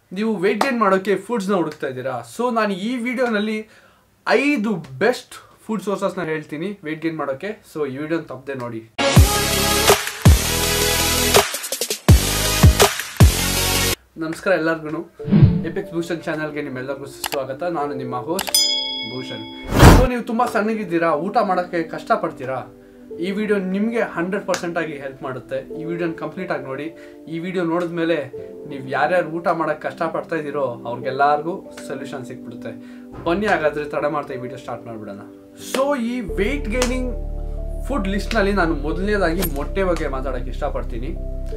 ನೀವು weight gain ಮಾಡೋಕ್ಕೆ ಫುಡ್ಸ್ನ ಹುಡುಕ್ತಾ ಇದ್ದೀರಾ ಸೊ ನಾನು ಈ ವಿಡಿಯೋನಲ್ಲಿ ಐದು ಬೆಸ್ಟ್ ಫುಡ್ ಸೋರ್ಸಸ್ನ ಹೇಳ್ತೀನಿ ವೆಯ್ಟ್ ಗೇನ್ ಮಾಡೋಕ್ಕೆ ಸೊ ಈ ವಿಡಿಯೋನ ತಪ್ಪದೆ ನೋಡಿ ನಮಸ್ಕಾರ ಎಲ್ಲರಿಗೂ ಎಪಿಕ್ಸ್ ಭೂಷಣ್ ಚಾನಲ್ಗೆ ನಿಮ್ಮೆಲ್ಲರಿಗೂ ಸ್ವಾಗತ ನಾನು ನಿಮ್ಮ ಹೋಸ್ಟ್ ಭೂಷಣ್ ಸೊ ನೀವು ತುಂಬ ಸಣ್ಣಗಿದ್ದೀರಾ ಊಟ ಮಾಡೋಕ್ಕೆ ಕಷ್ಟಪಡ್ತೀರಾ ಈ ವಿಡಿಯೋ ನಿಮಗೆ ಹಂಡ್ರೆಡ್ ಪರ್ಸೆಂಟ್ ಆಗಿ ಹೆಲ್ಪ್ ಮಾಡುತ್ತೆ ಈ ವಿಡಿಯೋನ ಕಂಪ್ಲೀಟ್ ಆಗಿ ನೋಡಿ ಈ ವಿಡಿಯೋ ನೋಡಿದ್ಮೇಲೆ ನೀವು ಯಾರ್ಯಾರು ಊಟ ಮಾಡೋಕ್ಕೆ ಕಷ್ಟಪಡ್ತಾ ಇದ್ದೀರೋ ಅವ್ರಿಗೆಲ್ಲರಿಗೂ ಸೊಲ್ಯೂಷನ್ ಸಿಕ್ಬಿಡುತ್ತೆ ಬನ್ನಿ ಹಾಗಾದ್ರೆ ತಡ ಮಾಡ್ತಾ ಈ ವಿಡಿಯೋ ಸ್ಟಾರ್ಟ್ ಮಾಡಿಬಿಡೋಣ ಸೊ ಈ ವೆಯ್ಟ್ ಗೇನಿಂಗ್ ಫುಡ್ ಲಿಸ್ಟ್ನಲ್ಲಿ ನಾನು ಮೊದಲನೇದಾಗಿ ಮೊಟ್ಟೆ ಬಗ್ಗೆ ಮಾತಾಡೋಕ್ಕೆ ಇಷ್ಟಪಡ್ತೀನಿ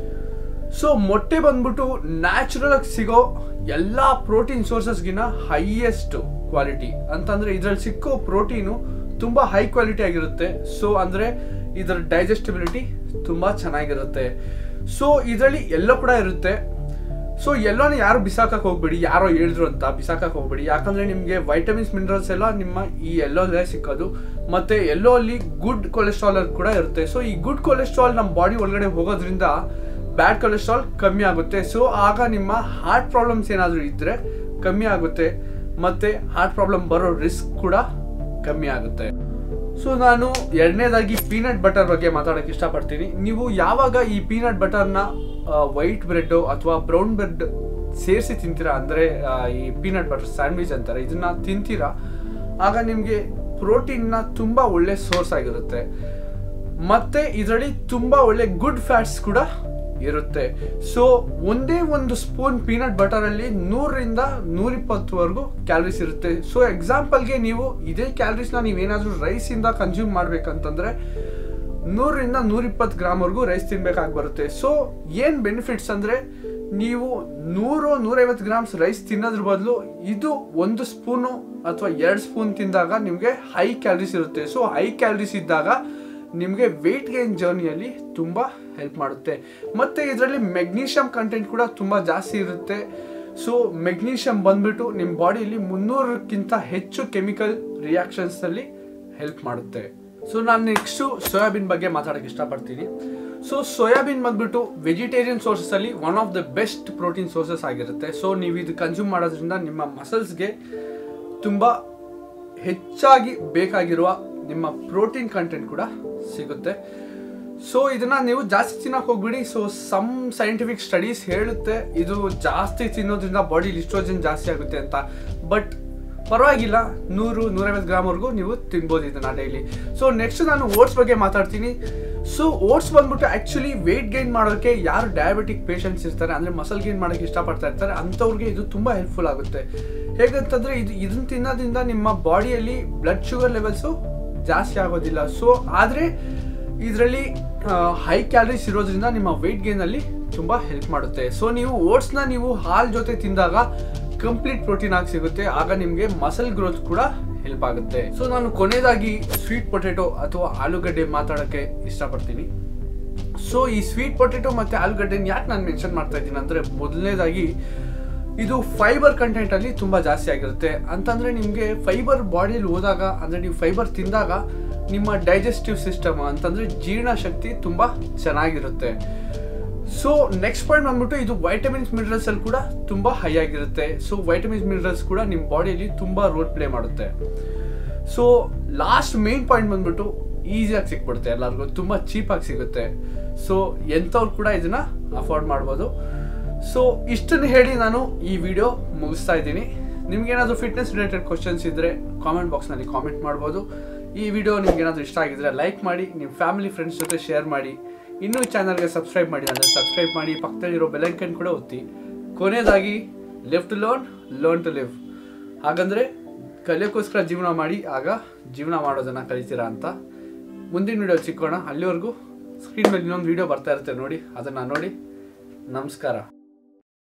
ಸೊ ಮೊಟ್ಟೆ ಬಂದ್ಬಿಟ್ಟು ನ್ಯಾಚುರಲ್ ಆಗಿ ಸಿಗೋ ಎಲ್ಲ ಪ್ರೋಟೀನ್ ಸೋರ್ಸಸ್ಗಿನ ಹೈಯೆಸ್ಟ್ ಕ್ವಾಲಿಟಿ ಅಂತಂದ್ರೆ ಇದ್ರಲ್ಲಿ ಸಿಕ್ಕೋ ಪ್ರೋಟೀನು ತುಂಬಾ ಹೈ ಕ್ವಾಲಿಟಿ ಆಗಿರುತ್ತೆ ಸೊ ಅಂದ್ರೆ ಇದರ ಡೈಜೆಸ್ಟಿಬಿಲಿಟಿ ತುಂಬಾ ಚೆನ್ನಾಗಿರುತ್ತೆ ಸೊ ಇದರಲ್ಲಿ ಎಲ್ಲೋ ಕೂಡ ಇರುತ್ತೆ ಸೊ ಎಲ್ಲೋನ ಯಾರು ಬಿಸಾಕಕ್ಕೆ ಹೋಗ್ಬೇಡಿ ಯಾರೋ ಹೇಳಿದ್ರು ಅಂತ ಬಿಸಾಕಕ್ಕೆ ಹೋಗ್ಬೇಡಿ ಯಾಕಂದ್ರೆ ನಿಮಗೆ ವೈಟಮಿನ್ಸ್ ಮಿನರಲ್ಸ್ ಎಲ್ಲ ನಿಮ್ಮ ಈ ಎಲ್ಲೋಲ್ಲೇ ಸಿಕ್ಕೋದು ಮತ್ತೆ ಎಲ್ಲೋ ಅಲ್ಲಿ ಗುಡ್ ಕೊಲೆಸ್ಟ್ರಾಲ್ ಕೂಡ ಇರುತ್ತೆ ಸೊ ಈ ಗುಡ್ ಕೊಲೆಸ್ಟ್ರಾಲ್ ನಮ್ಮ ಬಾಡಿ ಒಳಗಡೆ ಹೋಗೋದ್ರಿಂದ ಬ್ಯಾಡ್ ಕೊಲೆಸ್ಟ್ರಾಲ್ ಕಮ್ಮಿ ಆಗುತ್ತೆ ಸೊ ಆಗ ನಿಮ್ಮ ಹಾರ್ಟ್ ಪ್ರಾಬ್ಲಮ್ಸ್ ಏನಾದರೂ ಇದ್ದರೆ ಕಮ್ಮಿ ಆಗುತ್ತೆ ಮತ್ತು ಹಾರ್ಟ್ ಪ್ರಾಬ್ಲಮ್ ಬರೋ ರಿಸ್ಕ್ ಕೂಡ ಕಮ್ಮಿ ಆಗುತ್ತೆ ಸೊ ನಾನು ಎರಡನೇದಾಗಿ ಪೀನಟ್ ಬಟರ್ ಬಗ್ಗೆ ಮಾತಾಡೋಕ್ಕೆ ಇಷ್ಟಪಡ್ತೀನಿ ನೀವು ಯಾವಾಗ ಈ ಪೀನಟ್ ಬಟರ್ನ ವೈಟ್ ಬ್ರೆಡ್ಡು ಅಥವಾ ಬ್ರೌನ್ ಬ್ರೆಡ್ ಸೇರಿಸಿ ತಿಂತೀರಾ ಅಂದರೆ ಈ ಪೀನಟ್ ಬಟರ್ ಸ್ಯಾಂಡ್ವಿಚ್ ಅಂತಾರೆ ಇದನ್ನ ತಿಂತೀರಾ ಆಗ ನಿಮಗೆ ಪ್ರೋಟೀನ್ನ ತುಂಬ ಒಳ್ಳೆ ಸೋರ್ಸ್ ಆಗಿರುತ್ತೆ ಮತ್ತೆ ಇದರಲ್ಲಿ ತುಂಬ ಒಳ್ಳೆ ಗುಡ್ ಫ್ಯಾಟ್ಸ್ ಕೂಡ ಇರುತ್ತೆ ಸೊ ಒಂದೇ ಒಂದು ಸ್ಪೂನ್ ಪೀನಟ್ ಬಟರ್ ಅಲ್ಲಿ ನೂರರಿಂದ ನೂರಿಪ್ಪತ್ತುವರೆಗೂ ಕ್ಯಾಲರೀಸ್ ಇರುತ್ತೆ ಸೊ ಎಕ್ಸಾಂಪಲ್ಗೆ ನೀವು ಇದೇ ಕ್ಯಾಲರೀಸ್ನ ನೀವೇನಾದರೂ ರೈಸಿಂದ ಕನ್ಸ್ಯೂಮ್ ಮಾಡ್ಬೇಕಂತಂದ್ರೆ ನೂರರಿಂದ ನೂರಿಪ್ಪತ್ತು ಗ್ರಾಮ್ವರೆಗೂ ರೈಸ್ ತಿನ್ಬೇಕಾಗಿ ಬರುತ್ತೆ ಸೊ ಏನು ಬೆನಿಫಿಟ್ಸ್ ಅಂದರೆ ನೀವು ನೂರು ನೂರೈವತ್ತು ಗ್ರಾಮ್ಸ್ ರೈಸ್ ತಿನ್ನೋದ್ರ ಬದಲು ಇದು ಒಂದು ಸ್ಪೂನು ಅಥವಾ ಎರಡು ಸ್ಪೂನ್ ತಿಂದಾಗ ನಿಮಗೆ ಹೈ ಕ್ಯಾಲರೀಸ್ ಇರುತ್ತೆ ಸೊ ಹೈ ಕ್ಯಾಲರೀಸ್ ಇದ್ದಾಗ ನಿಮಗೆ ವೆಯ್ಟ್ ಗೇನ್ ಜರ್ನಿಯಲ್ಲಿ ತುಂಬ ಹೆಲ್ಪ್ ಮಾಡುತ್ತೆ ಮತ್ತು ಇದರಲ್ಲಿ ಮೆಗ್ನೀಷಿಯಮ್ ಕಂಟೆಂಟ್ ಕೂಡ ತುಂಬ ಜಾಸ್ತಿ ಇರುತ್ತೆ ಸೊ ಮೆಗ್ನೀಷಿಯಮ್ ಬಂದ್ಬಿಟ್ಟು ನಿಮ್ಮ ಬಾಡಿಯಲ್ಲಿ ಮುನ್ನೂರಕ್ಕಿಂತ ಹೆಚ್ಚು ಕೆಮಿಕಲ್ ರಿಯಾಕ್ಷನ್ಸ್ನಲ್ಲಿ ಹೆಲ್ಪ್ ಮಾಡುತ್ತೆ ಸೊ ನಾನು ನೆಕ್ಸ್ಟು ಸೋಯಾಬೀನ್ ಬಗ್ಗೆ ಮಾತಾಡೋಕ್ಕೆ ಇಷ್ಟಪಡ್ತೀನಿ ಸೊ ಸೋಯಾಬೀನ್ ಬಂದ್ಬಿಟ್ಟು ವೆಜಿಟೇರಿಯನ್ ಸೋರ್ಸಲ್ಲಿ one of the best protein sources ಆಗಿರುತ್ತೆ ಸೊ ನೀವು ಇದು ಕನ್ಸ್ಯೂಮ್ ಮಾಡೋದ್ರಿಂದ ನಿಮ್ಮ ಮಸಲ್ಸ್ಗೆ ತುಂಬ ಹೆಚ್ಚಾಗಿ ಬೇಕಾಗಿರುವ ನಿಮ್ಮ ಪ್ರೋಟೀನ್ ಕಂಟೆಂಟ್ ಕೂಡ ಸಿಗುತ್ತೆ ಸೊ ಇದನ್ನ ನೀವು ಜಾಸ್ತಿ ತಿನ್ನಕ್ಕೆ ಹೋಗ್ಬಿಡಿ ಸೊ ಸಮ್ ಸೈಂಟಿಫಿಕ್ ಸ್ಟಡೀಸ್ ಹೇಳುತ್ತೆ ಇದು ಜಾಸ್ತಿ ತಿನ್ನೋದ್ರಿಂದ ಬಾಡಿಲಿ ಇಸ್ಟ್ರೋಜನ್ ಜಾಸ್ತಿ ಆಗುತ್ತೆ ಅಂತ ಬಟ್ ಪರವಾಗಿಲ್ಲ ನೂರು ನೂರೈವತ್ತು ಗ್ರಾಮ್ವರೆಗೂ ನೀವು ತಿನ್ಬೋದು ಇದನ್ನ ಡೈಲಿ ಸೊ ನೆಕ್ಸ್ಟ್ ನಾನು ಓಟ್ಸ್ ಬಗ್ಗೆ ಮಾತಾಡ್ತೀನಿ ಸೊ ಓಟ್ಸ್ ಬಂದ್ಬಿಟ್ಟು ಆ್ಯಕ್ಚುಲಿ ವೆಯ್ಟ್ ಗೈನ್ ಮಾಡೋಕ್ಕೆ ಯಾರು ಡಯಾಬಿಟಿಕ್ ಪೇಷಂಟ್ಸ್ ಇರ್ತಾರೆ ಅಂದರೆ ಮಸಲ್ ಗೈನ್ ಮಾಡೋಕ್ಕೆ ಇಷ್ಟಪಡ್ತಾ ಇರ್ತಾರೆ ಅಂಥವ್ರಿಗೆ ಇದು ತುಂಬ ಹೆಲ್ಪ್ಫುಲ್ ಆಗುತ್ತೆ ಹೇಗಂತಂದರೆ ಇದು ಇದನ್ನ ತಿನ್ನೋದ್ರಿಂದ ನಿಮ್ಮ ಬಾಡಿಯಲ್ಲಿ ಬ್ಲಡ್ ಶುಗರ್ ಲೆವೆಲ್ಸು ಜಾಸ್ತಿ ಆಗೋದಿಲ್ಲ ಸೊ ಆದರೆ ಇದರಲ್ಲಿ ಹೈ ಕ್ಯಾಲರೀಸ್ ಇರೋದ್ರಿಂದ ನಿಮ್ಮ ವೆಯ್ಟ್ ಗೇನಲ್ಲಿ ತುಂಬ ಹೆಲ್ಪ್ ಮಾಡುತ್ತೆ ಸೊ ನೀವು ಓಟ್ಸ್ನ ನೀವು ಹಾಲ್ ಜೊತೆ ತಿಂದಾಗ ಕಂಪ್ಲೀಟ್ ಪ್ರೋಟೀನ್ ಆಗಿ ಸಿಗುತ್ತೆ ಆಗ ನಿಮಗೆ ಮಸಲ್ ಗ್ರೋತ್ ಕೂಡ ಹೆಲ್ಪ್ ಆಗುತ್ತೆ ಸೊ ನಾನು ಕೊನೆಯದಾಗಿ ಸ್ವೀಟ್ ಪೊಟೆಟೊ ಅಥವಾ ಆಲೂಗಡ್ಡೆ ಮಾತಾಡೋಕ್ಕೆ ಇಷ್ಟಪಡ್ತೀನಿ ಸೊ ಈ ಸ್ವೀಟ್ ಪೊಟೆಟೊ ಮತ್ತು ಆಲೂಗಡ್ಡೆನ ಯಾಕೆ ನಾನು ಮೆನ್ಷನ್ ಮಾಡ್ತಾ ಇದ್ದೀನಿ ಅಂದರೆ ಮೊದಲನೇದಾಗಿ ಇದು ಫೈಬರ್ ಕಂಟೆಂಟ್ ಅಲ್ಲಿ ತುಂಬಾ ಜಾಸ್ತಿ ಆಗಿರುತ್ತೆ ಅಂತಂದ್ರೆ ನಿಮಗೆ ಫೈಬರ್ ಬಾಡಿಯಲ್ಲಿ ಹೋದಾಗ ಅಂದ್ರೆ ನೀವು ಫೈಬರ್ ತಿಂದಾಗ ನಿಮ್ಮ ಡೈಜೆಸ್ಟಿವ್ ಸಿಸ್ಟಮ್ ಅಂತಂದ್ರೆ ಜೀರ್ಣಶಕ್ತಿ ತುಂಬಾ ಚೆನ್ನಾಗಿರುತ್ತೆ ಸೊ ನೆಕ್ಸ್ಟ್ ಪಾಯಿಂಟ್ ಬಂದ್ಬಿಟ್ಟು ಇದು ವೈಟಮಿನ್ಸ್ ಮಿನರಲ್ಸ್ ಅಲ್ಲಿ ಕೂಡ ತುಂಬಾ ಹೈ ಆಗಿರುತ್ತೆ ಸೊ ವೈಟಮಿನ್ಸ್ ಮಿನರಲ್ಸ್ ಕೂಡ ನಿಮ್ಮ ಬಾಡಿಯಲ್ಲಿ ತುಂಬಾ ರೋಲ್ ಪ್ಲೇ ಮಾಡುತ್ತೆ ಸೊ ಲಾಸ್ಟ್ ಮೇನ್ ಪಾಯಿಂಟ್ ಬಂದ್ಬಿಟ್ಟು ಈಸಿಯಾಗಿ ಸಿಕ್ಬಿಡುತ್ತೆ ಎಲ್ಲರಿಗೂ ತುಂಬ ಚೀಪಾಗಿ ಸಿಗುತ್ತೆ ಸೊ ಎಂಥವ್ರು ಕೂಡ ಇದನ್ನ ಅಫೋರ್ಡ್ ಮಾಡ್ಬೋದು ಸೊ ಇಷ್ಟನ್ನು ಹೇಳಿ ನಾನು ಈ ವಿಡಿಯೋ ಮುಗಿಸ್ತಾ ಇದ್ದೀನಿ ನಿಮ್ಗೇನಾದರೂ ಫಿಟ್ನೆಸ್ ರಿಲೇಟೆಡ್ ಕ್ವಶನ್ಸ್ ಇದ್ದರೆ ಕಾಮೆಂಟ್ ಬಾಕ್ಸ್ನಲ್ಲಿ ಕಾಮೆಂಟ್ ಮಾಡ್ಬೋದು ಈ ವಿಡಿಯೋ ನಿಮ್ಗೇನಾದರೂ ಇಷ್ಟ ಆಗಿದ್ರೆ ಲೈಕ್ ಮಾಡಿ ನಿಮ್ಮ ಫ್ಯಾಮಿಲಿ ಫ್ರೆಂಡ್ಸ್ ಜೊತೆ ಶೇರ್ ಮಾಡಿ ಇನ್ನೂ ಈ ಚಾನಲ್ಗೆ ಸಬ್ಸ್ಕ್ರೈಬ್ ಮಾಡಿ ಅಂದರೆ ಸಬ್ಸ್ಕ್ರೈಬ್ ಮಾಡಿ ಪಕ್ಕದಲ್ಲಿರೋ ಬೆಲೈಕನ್ ಕೂಡ ಒತ್ತಿ ಕೊನೆಯದಾಗಿ live to learn learn to live ಹಾಗಂದರೆ ಕಲಿಯೋಕ್ಕೋಸ್ಕರ ಜೀವನ ಮಾಡಿ ಆಗ ಜೀವನ ಮಾಡೋದನ್ನು ಕಲಿತೀರಾ ಅಂತ ಮುಂದಿನ ವಿಡಿಯೋ ಸಿಕ್ಕೋಣ ಅಲ್ಲಿವರೆಗೂ ಸ್ಕ್ರೀನ್ ಮೇಲೆ ಇನ್ನೊಂದು ವಿಡಿಯೋ ಬರ್ತಾ ಇರುತ್ತೆ ನೋಡಿ ಅದನ್ನು ನೋಡಿ ನಮಸ್ಕಾರ